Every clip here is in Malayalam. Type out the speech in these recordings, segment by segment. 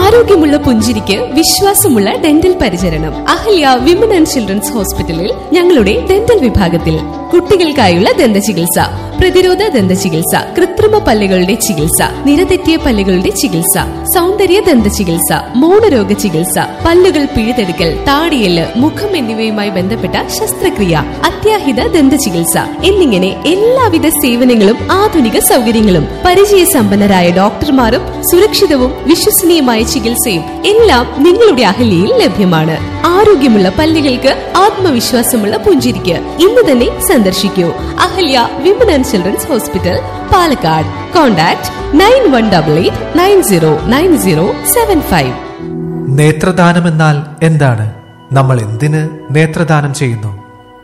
ആരോഗ്യമുള്ള പുഞ്ചിരിക്ക് വിശ്വാസമുള്ള ഡെന്റൽ പരിചരണം അഹല്യ വിമൻ ആൻഡ് ചിൽഡ്രൻസ് ഹോസ്പിറ്റലിൽ ഞങ്ങളുടെ ഡെന്റൽ വിഭാഗത്തിൽ കുട്ടികൾക്കായുള്ള ദന്ത ചികിത്സ പ്രതിരോധ ദന്ത ചികിത്സ കൃത്രിമ പല്ലുകളുടെ ചികിത്സ നിരതെറ്റിയ പല്ലുകളുടെ ചികിത്സ സൗന്ദര്യ ദന്ത ചികിത്സ മൗനരോഗ ചികിത്സ പല്ലുകൾ പിഴുതെടുക്കൽ താടിയല് മുഖം എന്നിവയുമായി ബന്ധപ്പെട്ട ശസ്ത്രക്രിയ അത്യാഹിത ദന്ത ചികിത്സ എന്നിങ്ങനെ എല്ലാവിധ സേവനങ്ങളും ആധുനിക സൗകര്യങ്ങളും പരിചയസമ്പന്നരായ ഡോക്ടർമാരും സുരക്ഷിതവും വിശ്വസനീയമായ ചികിത്സയും എല്ലാം നിങ്ങളുടെ അഹല്യയിൽ ലഭ്യമാണ് ആരോഗ്യമുള്ള പല്ലുകൾക്ക് ആത്മവിശ്വാസമുള്ള പുഞ്ചിരിക്ക് ഇന്ന് തന്നെ സന്ദർശിക്കൂ Ahalya women and children's hospital Palakkad contact nine one double eight nine zero nine zero seven five നേത്രദാനമെന്നാൽ എന്താണ് നമ്മൾ എന്തിന് നേത്രദാനം ചെയ്യുന്നു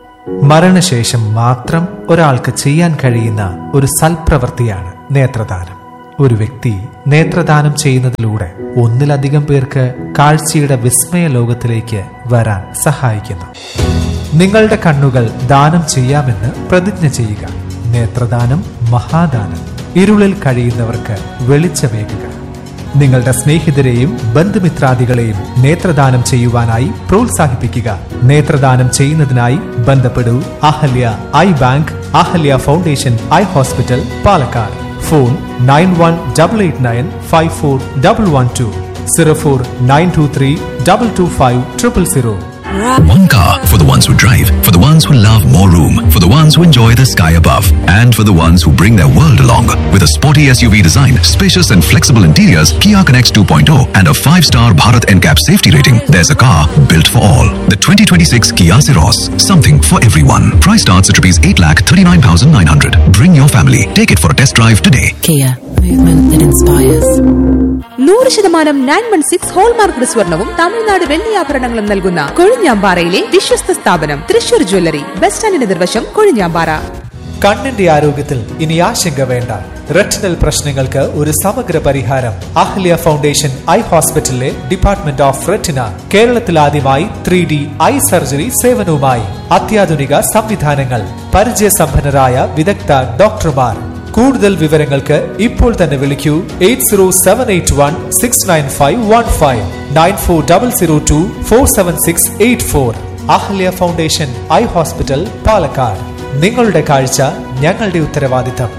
മരണശേഷം മാത്രം ഒരാൾക്ക് ചെയ്യാൻ കഴിയുന്ന ഒരു സൽപ്രവൃത്തിയാണ് നേത്രദാനം ഒരു വ്യക്തി നേത്രദാനം ചെയ്യുന്നതിലൂടെ ഒന്നിലധികം പേർക്ക് കാഴ്ചയുടെ വിസ്മയ ലോകത്തിലേക്ക് വരാൻ സഹായിക്കുന്നു നിങ്ങളുടെ കണ്ണുകൾ ദാനം ചെയ്യാമെന്ന് പ്രതിജ്ഞ ചെയ്യുക നേത്രദാനം മഹാദാനം ഇരുളിൽ കഴിയുന്നവർക്ക് വെളിച്ചമേകുക നിങ്ങളുടെ സ്നേഹിതരെയും ബന്ധുമിത്രാദികളെയും നേത്രദാനം ചെയ്യുവാനായി പ്രോത്സാഹിപ്പിക്കുക നേത്രദാനം ചെയ്യുന്നതിനായി ബന്ധപ്പെടൂ Ahalya eye bank Ahalya foundation eye hospital Palakkad phone nine one double eight nine five four double one two zero four nine two three double two five triple zero One car for the ones who drive, for the ones who love more room, for the ones who enjoy the sky above, and for the ones who bring their world along. With a sporty SUV design, spacious and flexible interiors, Kia Connects 2.0, and a 5-star Bharat NCAP safety rating, there's a car built for all. The 2026 Kia Ceros, something for everyone. Price starts at rupees 8,39,900. Bring your family. Take it for a test drive today. Kia, movement that inspires. നൂറ് ശതമാനം നയൻ വൺ സിക്സ് ഹോൾമാർക്ക് സ്വർണവും തമിഴ്നാട് വെള്ളിയാഭരണങ്ങളും നൽകുന്ന കൊഴിഞ്ഞാമ്പാറയിലെ വിശ്വസ്ത സ്ഥാപനം തൃശൂർ ജ്വല്ലറി ബസ് സ്റ്റാൻഡിന് നിർവശം കൊഴിഞ്ഞാമ്പാറ കണ്ണിന്റെ ആരോഗ്യത്തിൽ ഇനി ആശങ്ക വേണ്ട റെറ്റിനൽ പ്രശ്നങ്ങൾക്ക് ഒരു സമഗ്ര പരിഹാരം അഹ്ല്യ ഫൗണ്ടേഷൻ ഐ ഹോസ്പിറ്റലിലെ ഡിപ്പാർട്ട്മെന്റ് ഓഫ് റെറ്റിന കേരളത്തിൽ ആദ്യമായി ത്രീ ഡി ഐ സർജറി സേവനവുമായി അത്യാധുനിക സംവിധാനങ്ങൾ പരിചയസമ്പന്നരായ വിദഗ്ധ ഡോക്ടർമാർ കൂടുതൽ വിവരങ്ങൾക്ക് ഇപ്പോൾ തന്നെ വിളിക്കൂ eight zero seven eight one six nine five one five nine four double zero two four seven six eight four Ahalya foundation eye hospital Palakkad നിങ്ങളുടെ കാഴ്ച ഞങ്ങളുടെ ഉത്തരവാദിത്തം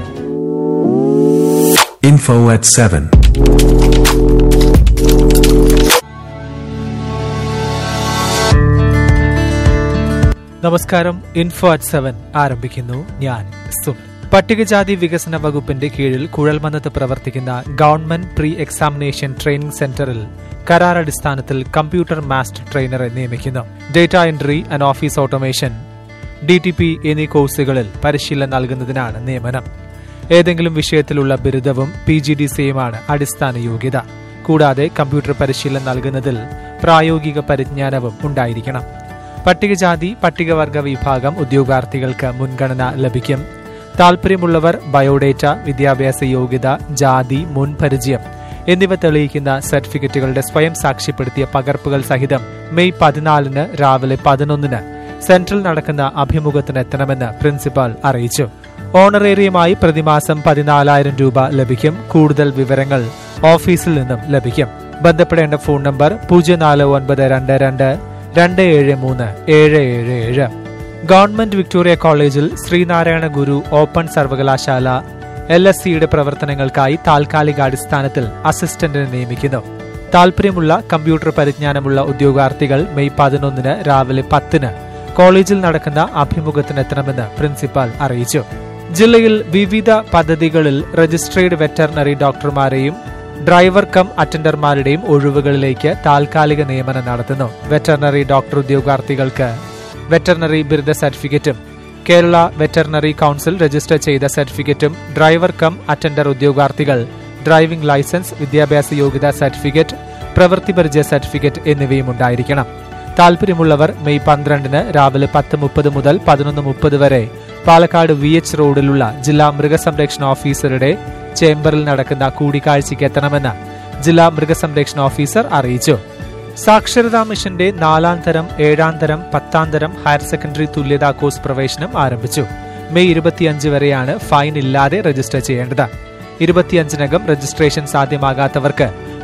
Info at 7. നമസ്കാരം ഇൻഫോ അറ്റ് സെവൻ ആരംഭിക്കുന്നു ഞാൻ സുനിൽ പട്ടികജാതി വികസന വകുപ്പിന്റെ കീഴിൽ കുഴൽമന്നത്ത് പ്രവർത്തിക്കുന്ന ഗവൺമെന്റ് പ്രീ എക്സാമിനേഷൻ ട്രെയിനിംഗ് സെന്ററിൽ കരാറടിസ്ഥാനത്തിൽ കമ്പ്യൂട്ടർ മാസ്റ്റർ ട്രെയിനറെ നിയമിക്കുന്നു data entry and office automation D T P എന്നീ കോഴ്സുകളിൽ പരിശീലനം നൽകുന്നതിനാണ് നിയമനം ഏതെങ്കിലും വിഷയത്തിലുള്ള ബിരുദവും പി ജി ഡി സിയുമാണ് അടിസ്ഥാന യോഗ്യത കൂടാതെ കമ്പ്യൂട്ടർ പരിശീലനം നൽകുന്നതിൽ പ്രായോഗിക പരിജ്ഞാനവും ഉണ്ടായിരിക്കണം പട്ടികജാതി പട്ടികവർഗ വിഭാഗം ഉദ്യോഗാർത്ഥികൾക്ക് മുൻഗണന ലഭിക്കും താൽപര്യമുള്ളവർ ബയോഡേറ്റ വിദ്യാഭ്യാസ യോഗ്യത ജാതി മുൻപരിചയം എന്നിവ തെളിയിക്കുന്ന സർട്ടിഫിക്കറ്റുകളുടെ സ്വയം സാക്ഷ്യപ്പെടുത്തിയ പകർപ്പുകൾ സഹിതം മെയ് പതിനാലിന് രാവിലെ പതിനൊന്നിന് സെൻട്രൽ നടക്കുന്ന അഭിമുഖത്തിന് എത്തണമെന്ന് പ്രിൻസിപ്പാൾ അറിയിച്ചു ഓണറേറിയമായി പ്രതിമാസം പതിനാലായിരം രൂപ ലഭിക്കും കൂടുതൽ വിവരങ്ങൾ ഓഫീസിൽ നിന്നും ലഭിക്കും ബന്ധപ്പെടേണ്ട ഫോൺ നമ്പർ പൂജ്യം നാല് ഒൻപത് രണ്ട് രണ്ട് രണ്ട് ഏഴ് മൂന്ന് ഏഴ് ഏഴ് ഏഴ് ഗവൺമെന്റ് വിക്ടോറിയ കോളേജിൽ ശ്രീനാരായണ ഗുരു ഓപ്പൺ സർവകലാശാല എൽ എസ് സിയുടെ പ്രവർത്തനങ്ങൾക്കായി താൽക്കാലിക അടിസ്ഥാനത്തിൽ അസിസ്റ്റന്റിനെ നിയമിക്കുന്നു താൽപര്യമുള്ള കമ്പ്യൂട്ടർ പരിജ്ഞാനമുള്ള ഉദ്യോഗാർത്ഥികൾ മെയ് പതിനൊന്നിന് രാവിലെ പത്തിന് കോളേജിൽ നടക്കുന്ന അഭിമുഖത്തിനെത്തണമെന്ന് പ്രിൻസിപ്പാൽ അറിയിച്ചു ജില്ലയിൽ വിവിധ പദ്ധതികളിൽ രജിസ്ട്രേഡ് വെറ്ററിനറി ഡോക്ടർമാരെയും ഡ്രൈവർ കം അറ്റൻഡർമാരുടെയും ഒഴിവുകളിലേക്ക് താൽക്കാലിക നിയമനം നടത്തുന്നു വെറ്ററിനറി ഡോക്ടർ ഉദ്യോഗാർത്ഥികൾക്ക് വെറ്ററിനറി ബിരുദ സർട്ടിഫിക്കറ്റും കേരള വെറ്ററിനറി കൗൺസിൽ രജിസ്റ്റർ ചെയ്ത സർട്ടിഫിക്കറ്റും ഡ്രൈവർ കം അറ്റൻഡർ ഉദ്യോഗാർത്ഥികൾ ഡ്രൈവിംഗ് ലൈസൻസ് വിദ്യാഭ്യാസ യോഗ്യതാ സർട്ടിഫിക്കറ്റ് പ്രവൃത്തി പരിചയ സർട്ടിഫിക്കറ്റ് എന്നിവയും ഉണ്ടായിരിക്കണം താൽപര്യമുള്ളവർ മെയ് പന്ത്രണ്ടിന് രാവിലെ പത്ത് മുപ്പത് മുതൽ പതിനൊന്ന് മുപ്പത് വരെ പാലക്കാട് വി എച്ച് റോഡിലുള്ള ജില്ലാ മൃഗസംരക്ഷണ ഓഫീസറുടെ ചേംബറിൽ നടക്കുന്ന കൂടിക്കാഴ്ചയ്ക്ക് എത്തണമെന്ന് ജില്ലാ മൃഗസംരക്ഷണ ഓഫീസർ അറിയിച്ചു സാക്ഷരതാ മിഷന്റെ നാലാം തരം ഏഴാം തരം പത്താം തരം ഹയർ സെക്കൻഡറി തുല്യതാ കോഴ്സ് പ്രവേശനം ആരംഭിച്ചു മെയ് ഇരുപത്തിയഞ്ച് വരെയാണ് ഫൈൻ ഇല്ലാതെ രജിസ്റ്റർ ചെയ്യേണ്ടത് ഇരുപത്തിയഞ്ചിനകം രജിസ്ട്രേഷൻ സാധ്യമാകാത്തവർക്ക്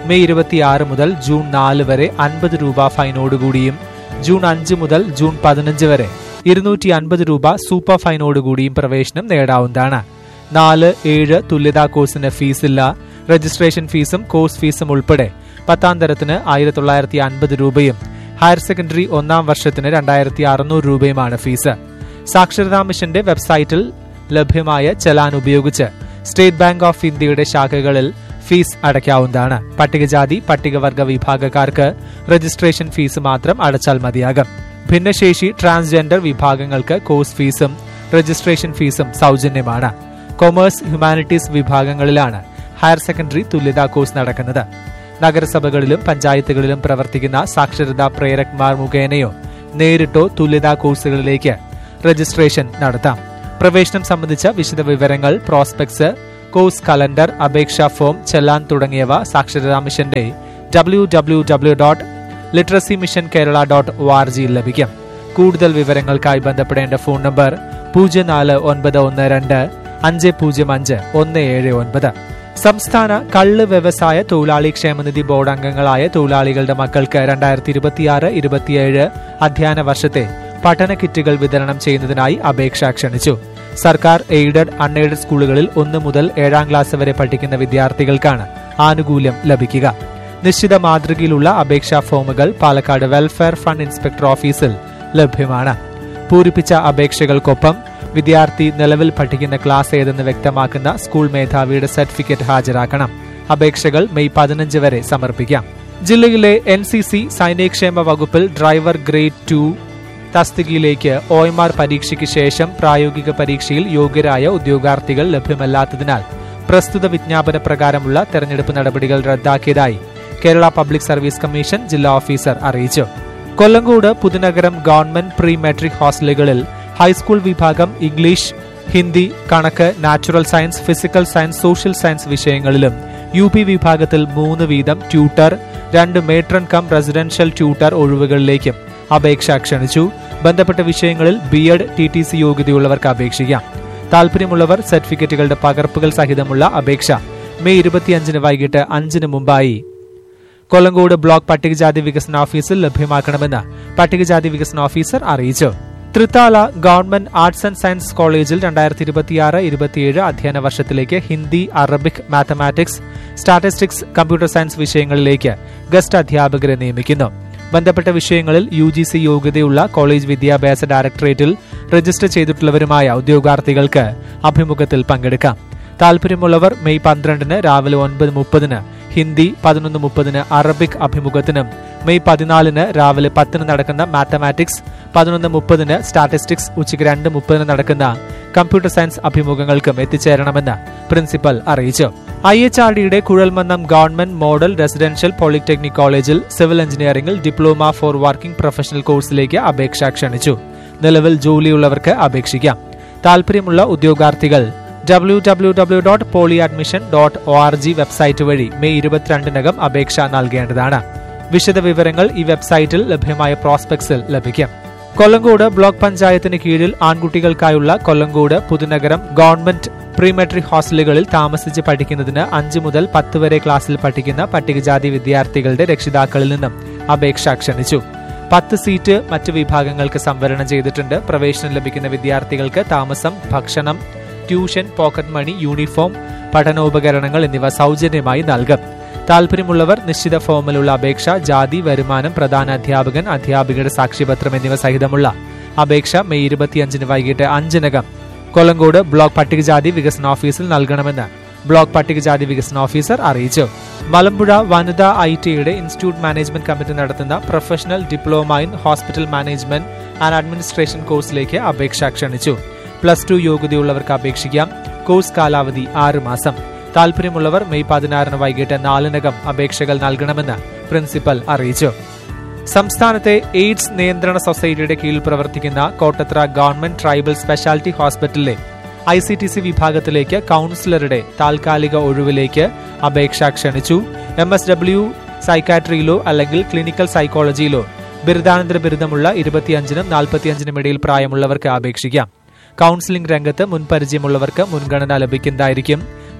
മെയ് ഇരുപത്തിയാറ് മുതൽ ജൂൺ നാല് വരെ അൻപത് രൂപ ഫൈനോടുകൂടിയും ജൂൺ അഞ്ച് മുതൽ ജൂൺ പതിനഞ്ച് വരെ ഇരുന്നൂറ്റി അൻപത് രൂപ സൂപ്പർ ഫൈനോടുകൂടിയും പ്രവേശനം നേടാവുന്നതാണ് നാല് ഏഴ് തുല്യതാ കോഴ്സിന് ഫീസില്ല രജിസ്ട്രേഷൻ ഫീസും കോഴ്സ് ഫീസും ഉൾപ്പെടെ പത്താം തരത്തിന് ആയിരത്തി തൊള്ളായിരത്തി അൻപത് രൂപയും ഹയർ സെക്കൻഡറി ഒന്നാം വർഷത്തിന് രണ്ടായിരത്തി അറുന്നൂറ് രൂപയുമാണ് ഫീസ് സാക്ഷരതാ മിഷന്റെ വെബ്സൈറ്റിൽ ലഭ്യമായ ചലാൻ ഉപയോഗിച്ച് സ്റ്റേറ്റ് ബാങ്ക് ഓഫ് ഇന്ത്യയുടെ ശാഖകളിൽ ഫീസ് അടയ്ക്കാവുന്നതാണ് പട്ടികജാതി പട്ടികവർഗ വിഭാഗക്കാർക്ക് രജിസ്ട്രേഷൻ ഫീസ് മാത്രം അടച്ചാൽ മതിയാകും ഭിന്നശേഷി ട്രാൻസ്ജെൻഡർ വിഭാഗങ്ങൾക്ക് കോഴ്സ് ഫീസും രജിസ്ട്രേഷൻ ഫീസും സൗജന്യമാണ് കൊമേഴ്സ് ഹ്യൂമാനിറ്റീസ് വിഭാഗങ്ങളിലാണ് ഹയർ സെക്കൻഡറി തുല്യതാ കോഴ്സ് നടക്കുന്നത് നഗരസഭകളിലും പഞ്ചായത്തുകളിലും പ്രവർത്തിക്കുന്ന സാക്ഷരതാ പ്രേരക്മാർ മുഖേനയോ നേരിട്ടോ തുല്യതാ കോഴ്സുകളിലേക്ക് രജിസ്ട്രേഷൻ നടത്താം പ്രവേശനം സംബന്ധിച്ച വിശദ വിവരങ്ങൾ പ്രോസ്പെക്ട്സ് കോഴ്സ് കലണ്ടർ അപേക്ഷാ ഫോം ചെല്ലാൻ തുടങ്ങിയവ സാക്ഷരതാ മിഷന്റെ W W W dot literacy mission Kerala dot O R ജിയിൽ ലഭിക്കും കൂടുതൽ വിവരങ്ങൾക്കായി ബന്ധപ്പെടേണ്ട ഫോൺ നമ്പർ പൂജ്യം നാല് ഒൻപത് ഒന്ന് രണ്ട് അഞ്ച് പൂജ്യം അഞ്ച് ഒന്ന് ഏഴ് ഒൻപത് സംസ്ഥാന കള്ള് വ്യവസായ തൊഴിലാളി ക്ഷേമനിധി ബോർഡ് അംഗങ്ങളായ തൊഴിലാളികളുടെ മക്കൾക്ക് രണ്ടായിരത്തി ഇരുപത്തിയാറ് ഇരുപത്തിയേഴ് അധ്യയന വർഷത്തെ പഠന കിറ്റുകൾ വിതരണം ചെയ്യുന്നതിനായി അപേക്ഷ ക്ഷണിച്ചു സർക്കാർ എയ്ഡഡ് അൺഎയ്ഡഡ് സ്കൂളുകളിൽ ഒന്ന് മുതൽ ഏഴാം ക്ലാസ് വരെ പഠിക്കുന്ന വിദ്യാർത്ഥികൾക്കാണ് ആനുകൂല്യം ലഭിക്കുക നിശ്ചിത മാതൃകയിലുള്ള അപേക്ഷാ ഫോമുകൾ പാലക്കാട് വെൽഫെയർ ഫണ്ട് ഇൻസ്പെക്ടർ ഓഫീസിൽ ലഭ്യമാണ് പൂരിപ്പിച്ച അപേക്ഷകൾക്കൊപ്പം വിദ്യാർത്ഥി നിലവിൽ പഠിക്കുന്ന ക്ലാസ് ഏതെന്ന് വ്യക്തമാക്കുന്ന സ്കൂൾ മേധാവിയുടെ സർട്ടിഫിക്കറ്റ് ഹാജരാക്കണം അപേക്ഷകൾ മെയ് പതിനഞ്ച് വരെ സമർപ്പിക്കാം ജില്ലയിലെ എൻ സി സി സൈനികക്ഷേമ വകുപ്പിൽ ഡ്രൈവർ ഗ്രേഡ് ടു തസ്തികയിലേക്ക് ഒ എം ആർ പരീക്ഷയ്ക്ക് ശേഷം പ്രായോഗിക പരീക്ഷയിൽ യോഗ്യരായ ഉദ്യോഗാർത്ഥികൾ ലഭ്യമല്ലാത്തതിനാൽ പ്രസ്തുത വിജ്ഞാപന പ്രകാരമുള്ള തെരഞ്ഞെടുപ്പ് നടപടികൾ റദ്ദാക്കിയതായി കേരള പബ്ലിക് സർവീസ് കമ്മീഷൻ ജില്ലാ ഓഫീസർ അറിയിച്ചു Kollengode Puthunagaram government pre matric ഹോസ്റ്റലുകളിൽ ഹൈസ്കൂൾ വിഭാഗം ഇംഗ്ലീഷ് ഹിന്ദി കണക്ക് natural science physical science social science വിഷയങ്ങളിലും യു പി വിഭാഗത്തിൽ മൂന്ന് വീതം ട്യൂട്ടർ രണ്ട് മേട്രൺ കം റെസിഡൻഷ്യൽ ട്യൂട്ടർ ഒഴിവുകളിലേക്കും അപേക്ഷ ക്ഷണിച്ചു ബന്ധപ്പെട്ട വിഷയങ്ങളിൽ B Ed T T C യോഗ്യതയുള്ളവർക്ക് അപേക്ഷിക്കാം താല്പര്യമുള്ളവർ സർട്ടിഫിക്കറ്റുകളുടെ പകർപ്പുകൾ സഹിതമുള്ള അപേക്ഷ മെയ് ഇരുപത്തിയഞ്ചിന് വൈകിട്ട് അഞ്ചിന് മുമ്പായി കൊല്ലങ്കോട് ബ്ലോക്ക് പട്ടികജാതി വികസന ഓഫീസിൽ ലഭ്യമാക്കണമെന്ന് പട്ടികജാതി വികസന ഓഫീസർ അറിയിച്ചു Thrithala government arts and science കോളേജിൽ രണ്ടായിരത്തി ഇരുപത്തിയാറ് ഇരുപത്തിയേഴ് അധ്യയന വർഷത്തിലേക്ക് Hindi Arabic mathematics statistics computer science വിഷയങ്ങളിലേക്ക് ഗസ്റ്റ് അധ്യാപകരെ നിയമിക്കുന്നു ബന്ധപ്പെട്ട വിഷയങ്ങളിൽ യു ജി സി യോഗ്യതയുള്ള കോളേജ് വിദ്യാഭ്യാസ ഡയറക്ടറേറ്റിൽ രജിസ്റ്റർ ചെയ്തിട്ടുള്ളവരുമായ ഉദ്യോഗാർത്ഥികൾക്ക് അഭിമുഖത്തിൽ പങ്കെടുക്കാം താല്പര്യമുള്ളവർ മെയ് പന്ത്രണ്ടിന് രാവിലെ ഒൻപത് മുപ്പതിന് ഹിന്ദി പതിനൊന്ന് മുപ്പതിന് അറബിക് അഭിമുഖത്തിനും മെയ് പതിനാലിന് രാവിലെ പത്തിന് നടക്കുന്ന മാത്തമാറ്റിക്സ് പതിനൊന്ന് മുപ്പതിന് സ്റ്റാറ്റിസ്റ്റിക്സ് ഉച്ചയ്ക്ക് രണ്ട് മുപ്പതിന് നടക്കുന്ന കമ്പ്യൂട്ടർ സയൻസ് അഭിമുഖങ്ങൾക്കും എത്തിച്ചേരണമെന്ന് പ്രിൻസിപ്പൽ അറിയിച്ചു ഐ എച്ച് ആർ ഡിയുടെ Kuzhalmannam government model residential polytechnic കോളേജിൽ സിവിൽ എഞ്ചിനീയറിംഗിൽ ഡിപ്ലോമ ഫോർ വർക്കിംഗ് പ്രൊഫഷണൽ കോഴ്സിലേക്ക് അപേക്ഷ ക്ഷണിച്ചു നിലവിൽ ജോലിയുള്ളവർക്ക് അപേക്ഷിക്കാം താല്പര്യമുള്ള ഉദ്യോഗാർത്ഥികൾ W W W dot poly admission dot O R G website വഴി മെയ് ഇരുപത്തിരണ്ടിനകം അപേക്ഷ നൽകേണ്ടതാണ് വിശദ വിവരങ്ങൾ ഈ വെബ്സൈറ്റിൽ ലഭ്യമായ പ്രോസ്പെക്സിൽ ലഭിക്കും കൊല്ലങ്കോട് ബ്ലോക്ക് പഞ്ചായത്തിന് കീഴിൽ ആൺകുട്ടികൾക്കായുള്ള Kollengode Puthunagaram government pre matric ഹോസ്റ്റലുകളിൽ താമസിച്ച് പഠിക്കുന്നതിന് അഞ്ച് മുതൽ പത്ത് വരെ ക്ലാസ്സിൽ പഠിക്കുന്ന പട്ടികജാതി വിദ്യാർത്ഥികളുടെ രക്ഷിതാക്കളിൽ നിന്നും അപേക്ഷ ക്ഷണിച്ചു പത്ത് സീറ്റ് മറ്റ് വിഭാഗങ്ങൾക്ക് സംവരണം ചെയ്തിട്ടുണ്ട് പ്രവേശനം ലഭിക്കുന്ന വിദ്യാർത്ഥികൾക്ക് താമസം ഭക്ഷണം ട്യൂഷൻ പോക്കറ്റ് മണി യൂണിഫോം പഠനോപകരണങ്ങൾ എന്നിവ സൗജന്യമായി നൽകും താല്പര്യമുള്ളവർ നിശ്ചിത ഫോമിലുള്ള അപേക്ഷ ജാതി വരുമാനം പ്രധാന അധ്യാപകൻ അധ്യാപികയുടെ സാക്ഷ്യപത്രം എന്നിവ സഹിതമുള്ള അപേക്ഷ മെയ് ഇരുപത്തിയഞ്ചിന് വൈകിട്ട് അഞ്ചിനകം കൊല്ലങ്കോട് ബ്ലോക്ക് പട്ടികജാതി വികസന ഓഫീസിൽ നൽകണമെന്ന് ബ്ലോക്ക് പട്ടികജാതി വികസന ഓഫീസർ അറിയിച്ചു മലമ്പുഴ വനിതാ ഐ ടിയുടെ ഇൻസ്റ്റിറ്റ്യൂട്ട് മാനേജ്മെന്റ് കമ്മിറ്റി നടത്തുന്ന professional diploma in hospital management and administration കോഴ്സിലേക്ക് അപേക്ഷ ക്ഷണിച്ചു പ്ലസ് ടു യോഗ്യതയുള്ളവർക്ക് അപേക്ഷിക്കാം കോഴ്സ് കാലാവധി ആറ് മാസം താല്പര്യമുള്ളവർ മെയ് പതിനാറിന് വൈകിട്ട് നാലിനകം അപേക്ഷകൾ നൽകണമെന്ന് പ്രിൻസിപ്പൽ അറിയിച്ചു സംസ്ഥാനത്തെ എയ്ഡ്സ് നിയന്ത്രണ സൊസൈറ്റിയുടെ കീഴിൽ പ്രവർത്തിക്കുന്ന കോട്ടത്ര ഗവൺമെന്റ് ട്രൈബൽ സ്പെഷ്യാലിറ്റി ഹോസ്പിറ്റലിലെ ഐ സി ടി സി വിഭാഗത്തിലേക്ക് കൌൺസിലറുടെ താൽക്കാലിക ഒഴിവിലേക്ക് അപേക്ഷ ക്ഷണിച്ചു എം എസ് ഡബ്ല്യു സൈക്കാട്രിയിലോ അല്ലെങ്കിൽ ക്ലിനിക്കൽ സൈക്കോളജിയിലോ ബിരുദാനന്തര ബിരുദമുള്ള ഇരുപത്തിയഞ്ചിനും നാൽപ്പത്തിയഞ്ചിനും ഇടയിൽ പ്രായമുള്ളവർക്ക് അപേക്ഷിക്കാം കൌൺസിലിംഗ് രംഗത്ത് മുൻപരിചയമുള്ളവർക്ക് മുൻഗണന ലഭിക്കുന്നതായിരിക്കും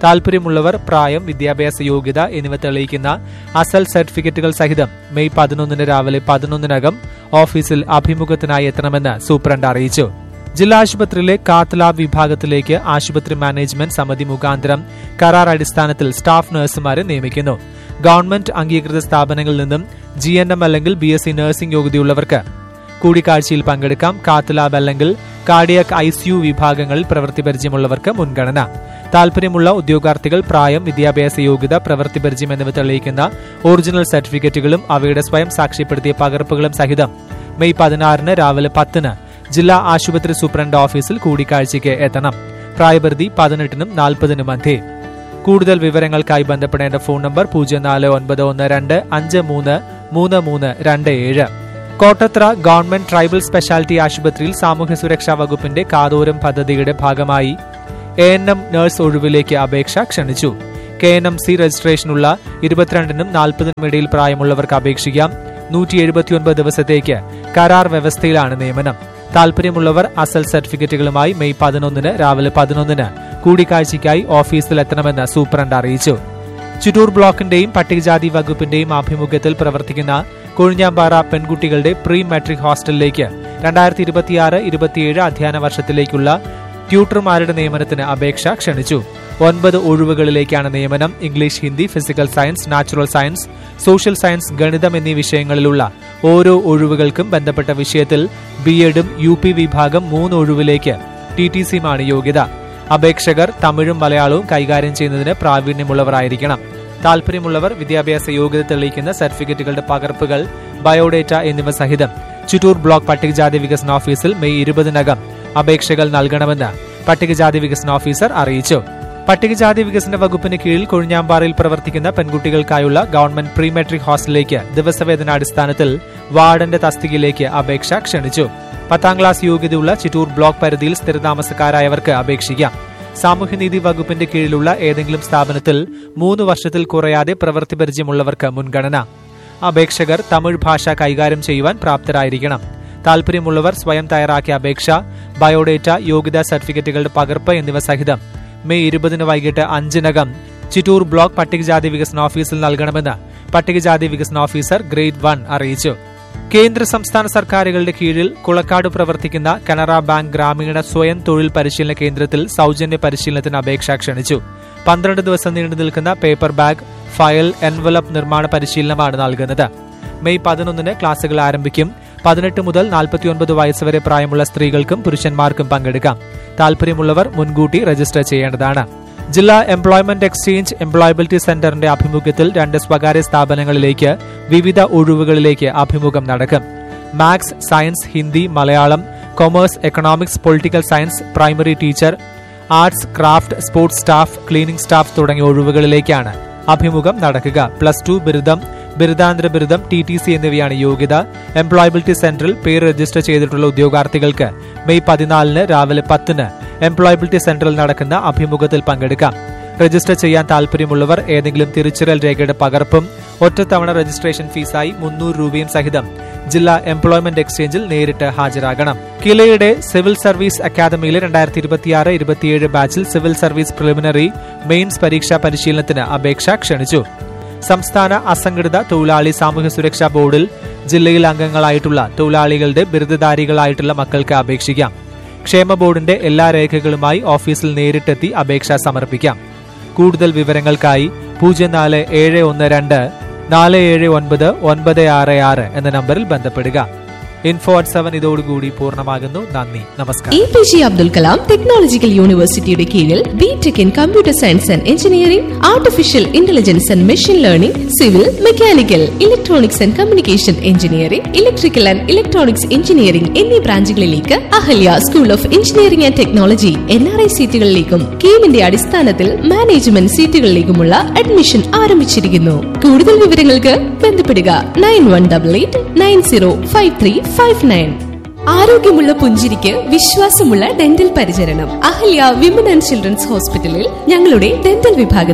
താൽപര്യമുള്ളവർ പ്രായം വിദ്യാഭ്യാസ യോഗ്യത എന്നിവ തെളിയിക്കുന്ന അസൽ സർട്ടിഫിക്കറ്റുകൾ സഹിതം മെയ് പതിനൊന്നിന് രാവിലെ പതിനൊന്നിനകം ഓഫീസിൽ അഭിമുഖത്തിനായി എത്തണമെന്ന് സൂപ്രണ്ട് അറിയിച്ചു ജില്ലാ ആശുപത്രിയിലെ കാത്ത് ലാബ് വിഭാഗത്തിലേക്ക് ആശുപത്രി മാനേജ്മെന്റ് സമിതി മുഖാന്തരം കരാർ അടിസ്ഥാനത്തിൽ സ്റ്റാഫ് നഴ്സുമാരെ നിയമിക്കുന്നു ഗവൺമെന്റ് അംഗീകൃത സ്ഥാപനങ്ങളിൽ നിന്നും ജി എൻ എം അല്ലെങ്കിൽ ബി എസ് സി നഴ്സിംഗ് യോഗ്യതയുള്ളവർക്ക് കൂടിക്കാഴ്ചയിൽ പങ്കെടുക്കാം കാത്ത് ലാബ് അല്ലെങ്കിൽ കാർഡിയക് ഐ സി യു വിഭാഗങ്ങളിൽ പ്രവൃത്തി പരിചയമുള്ളവർക്ക് മുൻഗണന താൽപര്യമുള്ള ഉദ്യോഗാർത്ഥികൾ പ്രായം വിദ്യാഭ്യാസ യോഗ്യത പ്രവൃത്തി പരിചയം എന്നിവ തെളിയിക്കുന്ന ഒറിജിനൽ സർട്ടിഫിക്കറ്റുകളും അവയുടെ സ്വയം സാക്ഷ്യപ്പെടുത്തിയ പകർപ്പുകളും സഹിതം മെയ് പതിനാറിന് രാവിലെ പത്തിന് ജില്ലാ ആശുപത്രി സൂപ്രണ്ട് ഓഫീസിൽ കൂടിക്കാഴ്ചയ്ക്ക് എത്തണം പ്രായപരിധി പതിനെട്ടിനും നാൽപ്പതിനും മധ്യേ കൂടുതൽ വിവരങ്ങൾക്കായി ബന്ധപ്പെടേണ്ട ഫോൺ നമ്പർ പൂജ്യം നാല് ഒൻപത് ഒന്ന് രണ്ട് അഞ്ച് മൂന്ന് മൂന്ന് മൂന്ന് രണ്ട് ഏഴ് കോട്ടത്ര ഗവൺമെന്റ് ട്രൈബൽ സ്പെഷ്യാലിറ്റി ആശുപത്രിയിൽ സാമൂഹ്യ സുരക്ഷാ വകുപ്പിന്റെ കാതോരം പദ്ധതിയുടെ ഭാഗമായി എ എൻ എം നഴ്സ് ഒഴിവിലേക്ക് അപേക്ഷ ക്ഷണിച്ചു കെ എൻ എം സി രജിസ്ട്രേഷനുള്ള ഇരുപത്തിരണ്ടിനും നാൽപ്പതിനും ഇടയിൽ പ്രായമുള്ളവർക്ക് അപേക്ഷിക്കാം നൂറ്റി എഴുപത്തിയൊൻപത് ദിവസത്തേക്ക് കരാർ വ്യവസ്ഥയിലാണ് നിയമനം താൽപര്യമുള്ളവർ അസൽ സർട്ടിഫിക്കറ്റുകളുമായി മെയ് പതിനൊന്നിന് രാവിലെ പതിനൊന്നിന് കൂടിക്കാഴ്ചയ്ക്കായി ഓഫീസിൽ എത്തണമെന്ന് സൂപ്രണ്ട് അറിയിച്ചു ചിറ്റൂർ ബ്ലോക്കിന്റെയും പട്ടികജാതി വകുപ്പിന്റെയും ആഭിമുഖ്യത്തിൽ പ്രവർത്തിക്കുന്ന കൊഴിഞ്ഞാമ്പാറ പെൺകുട്ടികളുടെ പ്രീ മെട്രിക് ഹോസ്റ്റലിലേക്ക് രണ്ടായിരത്തി ഇരുപത്തിയാറ് ഇരുപത്തിയേഴ് അധ്യയന വർഷത്തിലേക്കുള്ള ട്യൂട്ടർമാരുടെ നിയമനത്തിന് അപേക്ഷ ക്ഷണിച്ചു ഒൻപത് ഒഴിവുകളിലേക്കാണ് നിയമനം English Hindi physical science natural science social science ഗണിതം എന്നീ വിഷയങ്ങളിലുള്ള ഓരോ ഒഴിവുകൾക്കും ബന്ധപ്പെട്ട വിഷയത്തിൽ ബി എഡും യു പി വിഭാഗം മൂന്ന് ഒഴിവിലേക്ക് ടി ടി സിയുമാണ് യോഗ്യത അപേക്ഷകർ തമിഴും മലയാളവും കൈകാര്യം ചെയ്യുന്നതിന് പ്രാവീണ്യമുള്ളവരായിരിക്കണം താൽപര്യമുള്ളവർ വിദ്യാഭ്യാസ യോഗ്യത തെളിയിക്കുന്ന സർട്ടിഫിക്കറ്റുകളുടെ പകർപ്പുകൾ ബയോഡേറ്റ എന്നിവ സഹിതം ചിറ്റൂർ ബ്ലോക്ക് പട്ടികജാതി വികസന ഓഫീസിൽ മെയ് ഇരുപതിനകം അപേക്ഷകൾ നൽകണമെന്ന് പട്ടികജാതി വികസന ഓഫീസർ അറിയിച്ചു പട്ടികജാതി വികസന വകുപ്പിന് കീഴിൽ കൊഴിഞ്ഞാമ്പാറയിൽ പ്രവർത്തിക്കുന്ന പെൺകുട്ടികൾക്കായുള്ള ഗവൺമെന്റ് പ്രീ മെട്രിക് ഹോസ്റ്റലിലേക്ക് ദിവസവേതനാടിസ്ഥാനത്തിൽ വാർഡന്റെ തസ്തികയിലേക്ക് അപേക്ഷ ക്ഷണിച്ചു പത്താം ക്ലാസ് യോഗ്യതയുള്ള ചിറ്റൂർ ബ്ലോക്ക് പരിധിയിൽ സ്ഥിരതാമസക്കാരായവർക്ക് അപേക്ഷിക്കാം സാമൂഹ്യനീതി വകുപ്പിന്റെ കീഴിലുള്ള ഏതെങ്കിലും സ്ഥാപനത്തിൽ മൂന്ന് വർഷത്തിൽ കുറയാതെ പ്രവൃത്തി പരിചയമുള്ളവർക്ക് മുൻഗണന അപേക്ഷകർ തമിഴ് ഭാഷ കൈകാര്യം ചെയ്യുവാൻ പ്രാപ്തരായിരിക്കണം താൽപര്യമുള്ളവർ സ്വയം തയ്യാറാക്കിയ അപേക്ഷ ബയോഡേറ്റ യോഗ്യതാ സർട്ടിഫിക്കറ്റുകളുടെ പകർപ്പ് എന്നിവ സഹിതം മെയ് ഇരുപതിന് വൈകിട്ട് അഞ്ചിനകം ചിറ്റൂർ ബ്ലോക്ക് പട്ടികജാതി വികസന ഓഫീസിൽ നൽകണമെന്ന് പട്ടികജാതി വികസന ഓഫീസർ ഗ്രേഡ് വൺ അറിയിച്ചു കേന്ദ്ര സംസ്ഥാന സർക്കാരുകളുടെ കീഴിൽ കുളക്കാട് പ്രവർത്തിക്കുന്ന കനറ ബാങ്ക് ഗ്രാമീണ സ്വയം തൊഴിൽ പരിശീലന കേന്ദ്രത്തിൽ സൗജന്യ പരിശീലനത്തിന് അപേക്ഷ ക്ഷണിച്ചു പന്ത്രണ്ട് ദിവസം നീണ്ടു നിൽക്കുന്ന പേപ്പർ ബാഗ് ഫയൽ എൻവലപ്പ് നിർമ്മാണ പരിശീലനമാണ് നൽകുന്നത് മെയ് പതിനൊന്നിന് ക്ലാസുകൾ ആരംഭിക്കും പതിനെട്ട് മുതൽ നാൽപ്പത്തിയൊൻപത് വയസ്സ് വരെ പ്രായമുള്ള സ്ത്രീകൾക്കും പുരുഷന്മാർക്കും പങ്കെടുക്കാം താൽപര്യമുള്ളവർ മുൻകൂട്ടി രജിസ്റ്റർ ചെയ്യേണ്ടതാണ് ജില്ലാ എംപ്ലോയ്മെന്റ് എക്സ്ചേഞ്ച് എംപ്ലോയബിലിറ്റി സെന്ററിന്റെ ആഭിമുഖ്യത്തിൽ രണ്ട് സ്വകാര്യ സ്ഥാപനങ്ങളിലേക്ക് വിവിധ ഒഴിവുകളിലേക്ക് അഭിമുഖം നടക്കും maths science Hindi Malayalam commerce economics political science primary teacher arts craft sports staff cleaning staff തുടങ്ങിയ ഒഴിവുകളിലേക്കാണ് അഭിമുഖം നടക്കുക പ്ലസ് ടു ബിരുദം ബിരുദാന്തര ബിരുദം ടി ടി സി എന്നിവയാണ് യോഗ്യത എംപ്ലോയബിലിറ്റി സെന്ററിൽ പേര് രജിസ്റ്റർ ചെയ്തിട്ടുള്ള ഉദ്യോഗാർത്ഥികൾക്ക് മെയ് പതിനാലിന് രാവിലെ പത്തിന് എംപ്ലോയബിലിറ്റി സെന്ററിൽ നടക്കുന്ന അഭിമുഖത്തിൽ പങ്കെടുക്കാം രജിസ്റ്റർ ചെയ്യാൻ താൽപര്യമുള്ളവർ ഏതെങ്കിലും തിരിച്ചറിയൽ രേഖയുടെ പകർപ്പും ഒറ്റത്തവണ രജിസ്ട്രേഷൻ ഫീസായി മുന്നൂറ് രൂപയും സഹിതം ജില്ലാ എംപ്ലോയ്മെന്റ് എക്സ്ചേഞ്ചിൽ നേരിട്ട് ഹാജരാകണം കിലയുടെ സിവിൽ സർവീസ് അക്കാദമിയിലെ രണ്ടായിരത്തി ഇരുപത്തിയാറ് ഇരുപത്തിയേഴ് ബാച്ചിൽ സിവിൽ സർവീസ് പ്രിലിമിനറി മെയിൻസ് പരീക്ഷാ പരിശീലനത്തിന് അപേക്ഷ ക്ഷണിച്ചു സംസ്ഥാന അസംഘടിത തൊഴിലാളി സാമൂഹ്യ സുരക്ഷാ ബോർഡിൽ ജില്ലയിൽ അംഗങ്ങളായിട്ടുള്ള തൊഴിലാളികളുടെ ബിരുദധാരികളായിട്ടുള്ള മക്കൾക്ക് അപേക്ഷിക്കാം ക്ഷേമ ബോർഡിന്റെ എല്ലാ രേഖകളുമായി ഓഫീസിൽ നേരിട്ടെത്തി അപേക്ഷ സമർപ്പിക്കാം കൂടുതൽ വിവരങ്ങൾക്കായി പൂജ്യം നാല് ഏഴ് ഒന്ന് രണ്ട് നാല് ഏഴ് ഒൻപത് ഒൻപത് ആറ് ആറ് എന്ന നമ്പറിൽ ബന്ധപ്പെടുക ഇൻഫോ അറ്റ് സെവൻ ഇതോടുകൂടി പൂർണ്ണമാകുന്നു നന്ദി നമസ്കാരം A P J Abdul Kalam technological യൂണിവേഴ്സിറ്റിയുടെ കീഴിൽ B tech in computer science and engineering artificial intelligence and machine learning civil mechanical electronics and communication engineering electrical and electronics engineering എന്നീ ബ്രാഞ്ചുകളിലേക്ക് Ahalya school of engineering and technology N R I സീറ്റുകളിലേക്കും കീമിന്റെ അടിസ്ഥാനത്തിൽ മാനേജ്മെന്റ് സീറ്റുകളിലേക്കുമുള്ള അഡ്മിഷൻ ആരംഭിച്ചിരിക്കുന്നു കൂടുതൽ വിവരങ്ങൾക്ക് ബന്ധപ്പെടുക nine one double eight nine zero five three five nine ആരോഗ്യമുള്ള പുഞ്ചിരിക്ക് വിശ്വാസമുള്ള ഡെന്റൽ പരിചരണം അഹല്യ വിമൻ ആൻഡ് ചിൽഡ്രൻസ് ഹോസ്പിറ്റലിൽ ഞങ്ങളുടെ ഡെന്റൽ വിഭാഗത്തിൽ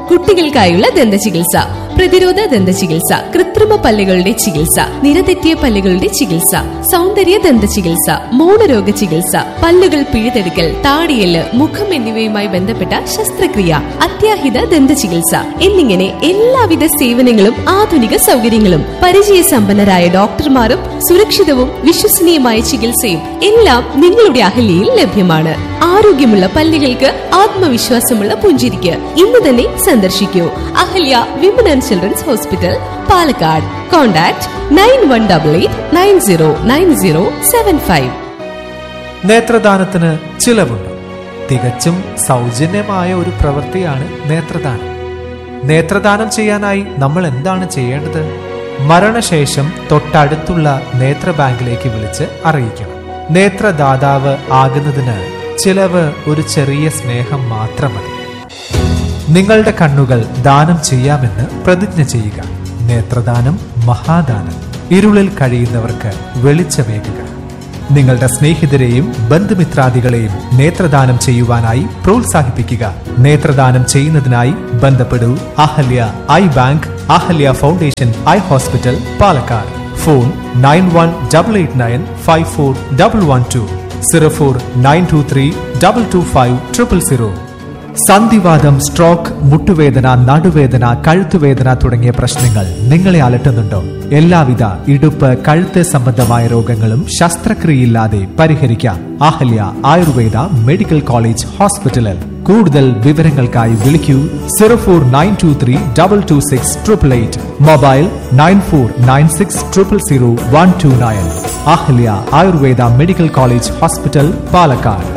കുട്ടികൾക്കായുള്ള ദന്ത ചികിത്സ പ്രതിരോധ ദന്ത ചികിത്സ കൃത്രിമ പല്ലുകളുടെ ചികിത്സ നിരതെറ്റിയ പല്ലുകളുടെ ചികിത്സ സൗന്ദര്യ ദന്ത ചികിത്സ മൗനരോഗ ചികിത്സ പല്ലുകൾ പിഴുതെടുക്കൽ താടിയല് മുഖം എന്നിവയുമായി ബന്ധപ്പെട്ട ശസ്ത്രക്രിയ അത്യാഹിത ദന്ത ചികിത്സ എന്നിങ്ങനെ എല്ലാവിധ സേവനങ്ങളും ആധുനിക സൗകര്യങ്ങളും പരിചയസമ്പന്നരായ ഡോക്ടർമാരും സുരക്ഷിതവും വിശ്വസനീയമായ ചികിത്സയും എല്ലാം നിങ്ങളുടെ അഹല്യയിൽ ലഭ്യമാണ് ആരോഗ്യമുള്ള പല്ലുകൾക്ക് ആത്മവിശ്വാസമുള്ള പുഞ്ചിരിക്ക് ഇന്ന് തന്നെ സന്ദർശിക്കൂ Ahalya women and children's hospital Palakkad contact nine one double eight nine zero nine zero seven five നേത്രദാനത്തിന് ചിലവുണ്ട് തികച്ചും സൗജന്യമായ ഒരു പ്രവൃത്തിയാണ് നേത്രദാനം നേത്രദാനം ചെയ്യാനായി നമ്മൾ എന്താണ് ചെയ്യേണ്ടത് മരണശേഷം തൊട്ടടുത്തുള്ള നേത്ര ബാങ്കിലേക്ക് വിളിച്ച് അറിയിക്കണം നേത്രദാതാവ് ആകുന്നതിന് ചിലവ് ഒരു ചെറിയ സ്നേഹം മാത്രം മതി നിങ്ങളുടെ കണ്ണുകൾ ദാനം ചെയ്യാമെന്ന് പ്രതിജ്ഞ ചെയ്യുക നേത്രദാനം മഹാദാനം ഇരുളിൽ കഴിയുന്നവർക്ക് വെളിച്ചമേകുക നിങ്ങളുടെ സ്നേഹിതരെയും ബന്ധുമിത്രാദികളെയും നേത്രദാനം ചെയ്യുവാനായി പ്രോത്സാഹിപ്പിക്കുക നേത്രദാനം ചെയ്യുന്നതിനായി ബന്ധപ്പെടൂ Ahalya eye bank Ahalya foundation eye hospital Palakkad phone nine one double eight nine five four double one two zero four nine two three double two five triple zero സന്ധിവാദം സ്ട്രോക്ക് മുട്ടുവേദന നടുവേദന കഴുത്തുവേദന തുടങ്ങിയ പ്രശ്നങ്ങൾ നിങ്ങളെ അലട്ടുന്നുണ്ടോ എല്ലാവിധ ഇടുപ്പ് കഴുത്ത് സംബന്ധമായ രോഗങ്ങളും ശസ്ത്രക്രിയയില്ലാതെ പരിഹരിക്കാം അഹല്യ ആയുർവേദ മെഡിക്കൽ കോളേജ് ഹോസ്പിറ്റലിൽ കൂടുതൽ വിവരങ്ങൾക്കായി വിളിക്കൂ zero four nine two three double two six triple eight mobile nine four nine six triple zero one two nine Ahalya Ayurveda medical college hospital Palakkad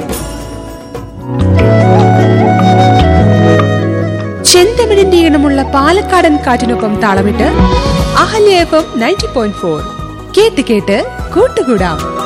ചെന്തമിഴിന്റെ ഈണമുള്ള പാലക്കാടൻ കാറ്റിനൊപ്പം താളമിട്ട് Ahalya F M ninety point four കേട്ട് കേട്ട് കൂട്ടുകൂടാം